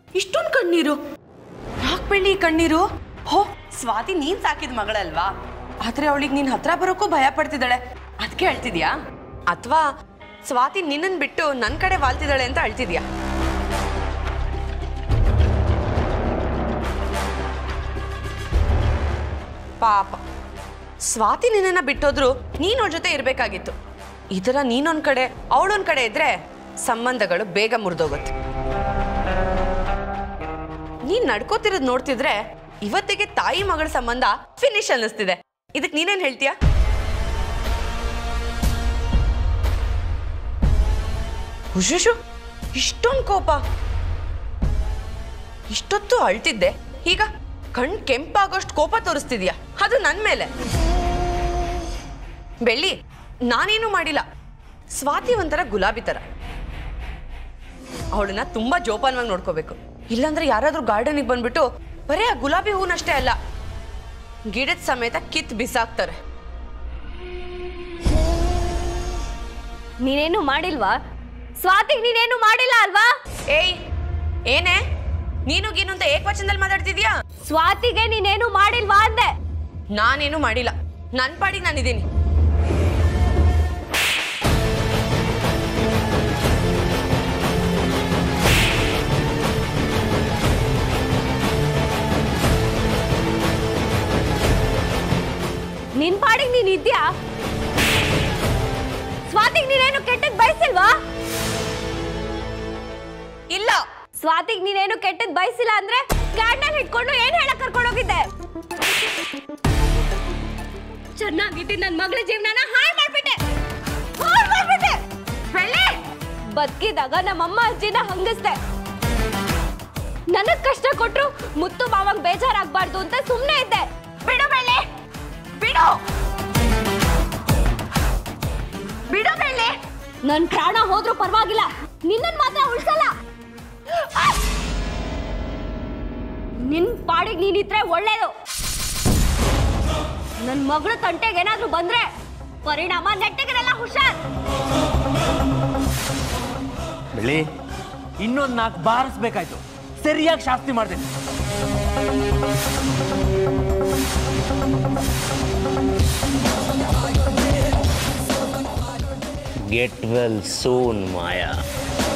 ಇಷ್ಟೊಂದು ಕಣ್ಣೀರು ಯಾಕೆ ಬೆಳ್ಳಿ ಈ ಕಣ್ಣೀರು ಹೋ ಸ್ವಾತಿ ನೀನ್ ಸಾಕಿದ ಮಗಳಲ್ವಾ ಆದ್ರೆ ಅವಳಿಗೆ ನಿನ್ ಹತ್ರ ಬರೋಕ್ಕೂ ಭಯ ಪಡ್ತಿದ್ದಾಳೆ ಅದಕ್ಕೆ ಅಳ್ತಿದ್ಯಾ ಅಥವಾ ಸ್ವಾತಿ ನಿನ್ನನ್ ಬಿಟ್ಟು ನನ್ ಕಡೆ ವಾಲ್ತಿದ್ದಾಳೆ ಅಂತ ಅಳ್ತಿದ್ಯಾ ಪಾಪ ಸ್ವಾತಿ ನಿನ್ನನ್ನ ಬಿಟ್ಟೋದ್ರು ನೀನ್ ಅವ್ಳ ಜೊತೆ ಇರ್ಬೇಕಾಗಿತ್ತು ಈ ಥರ ನೀನೊಂದ್ ಕಡೆ ಅವಳೊಂದ್ ಕಡೆ ಇದ್ರೆ ಸಂಬಂಧಗಳು ಬೇಗ ಮುರಿದೋಗುತ್ತೆ ನೀನ್ ನಡ್ಕೋತಿರೋದ್ ನೋಡ್ತಿದ್ರೆ ಇವತ್ತಿಗೆ ತಾಯಿ ಮಗಳ ಸಂಬಂಧ ಫಿನಿಶ್ ಅನ್ನಿಸ್ತಿದೆ ಇದಕ್ ನೀನೇನ್ ಹೇಳ್ತೀಯ ಹುಷುಷು ಇಷ್ಟೊಂದು ಕೋಪ ಇಷ್ಟೊತ್ತು ಅಳ್ತಿದ್ದೆ ಈಗ ಕಣ್ ಕೆಂಪಾಗೋಷ್ಟು ಕೋಪ ತೋರಿಸ್ತಿದ್ಯಾ ಅದು ನನ್ ಮೇಲೆ ಬೆಳ್ಳಿ ನಾನೇನು ಮಾಡಿಲ್ಲ ಸ್ವಾತಿ ಒಂಥರ ಗುಲಾಬಿ ತರ ಅವಳನ್ನ ತುಂಬಾ ಜೋಪಾನವಾಗಿ ನೋಡ್ಕೋಬೇಕು ಇಲ್ಲಾಂದ್ರೆ ಯಾರಾದ್ರೂ ಗಾರ್ಡನಿಗೆ ಬಂದ್ಬಿಟ್ಟು ಬರೀ ಆ ಗುಲಾಬಿ ಹೂನಷ್ಟೇ ಅಲ್ಲ ಗಿಡದ ಸಮೇತ ಕಿತ್ ಬಿಸಾಕ್ತಾರೆ ನೀನೇನು ಮಾಡಿಲ್ವಾ ಸ್ವಾತಿಗ್ ನೀನೇನು ಮಾಡಿಲ್ಲ ಅಲ್ವಾ ಏಯ್ ಏನೇ ನೀನು ಗೀನು ಅಂತ ಏಕವಚನದಲ್ಲಿ ಮಾತಾಡ್ತಿದ್ಯಾ ಸ್ವಾತಿಗೆ ನೀನೇನು ಮಾಡಿಲ್ವಾ ಅಂದೆ ನಾನೇನು ಮಾಡಿಲ್ಲ ನನ್ನ ಪಾಡಿಗೆ ನಾನಿದ್ದೀನಿ ನಿನ್ ಪಾಡಿಗೆ ನೀನ್ ಇದ್ಯಾ ಸ್ವಾತಿಗ್ ನೀನೇನು ಕೆಟ್ಟದ್ ಬಯಸಿಲ್ವಾ ಇಲ್ಲ ಸ್ವಾತಿಗ್ ನೀನೇನು ಕೆಟ್ಟದ್ ಬಯಸಿಲ್ಲ ಅಂದ್ರೆ ಕ್ಯಾಂಡಲ್ ಇಟ್ಕೊಂಡು ಏನ್ ಹೇಳಕ್ ಕರ್ಕೊಂಡು ಹೋಗಿದ್ದೆ ಚೆನ್ನಾಗಿದ್ದು ನನ್ ಮಗಳ ಜೀವನನ ಹಾಳು ಮಾಡ್ಬಿಟ್ಟೆ ಹಾಳು ಮಾಡ್ಬಿಟ್ಟೆ ಬೆಳ್ಳಿ ಬದುಕಿದಾಗ ನಮ್ಮಮ್ಮ ಅಜ್ಜಿನ ಹಂಗಿಸ್ದೆ ನನಗ್ ಕಷ್ಟ ಕೊಟ್ರು ಮುತ್ತು ಮಾವಂಗ್ ಬೇಜಾರಾಗ್ಬಾರ್ದು ಅಂತ ಸುಮ್ನೆ ಇದ್ದೆ ಬಿಡು ಬೆಳ್ಳಿ ಬಿಡು ಬಿಡು ಬೆಳ್ಳಿ ನನ್ ಪ್ರಾಣ ಹೋದ್ರೂ ಪರವಾಗಿಲ್ಲ ನಿನ್ನನ್ ಮಾತ್ರ ಉಳ್ಸಲ್ಲ ನಿನ್ ಪಾಡಿಗೆ ನೀನಿದ್ರೆ ಒಳ್ಳೇದು ನನ್ ಮಗಳು ತಂಟೆಗೆ ಏನಾದ್ರೂ ಬಂದ್ರೆ ಪರಿಣಾಮ ನೆಟ್ಟಿಗಿರಲ್ಲ ಹುಷಾರ್ ಬೆಳ್ಳಿ ಇನ್ನೊಂದು ನಾಲ್ಕು ಬಾರಿಸ್ಬೇಕಾಯ್ತು ಸರಿಯಾಗಿ ಶಾಸ್ತಿ ಮಾಡಿದೆ ಗೆಟ್ ವೆಲ್ ಸೂನ್ ಮಾಯಾ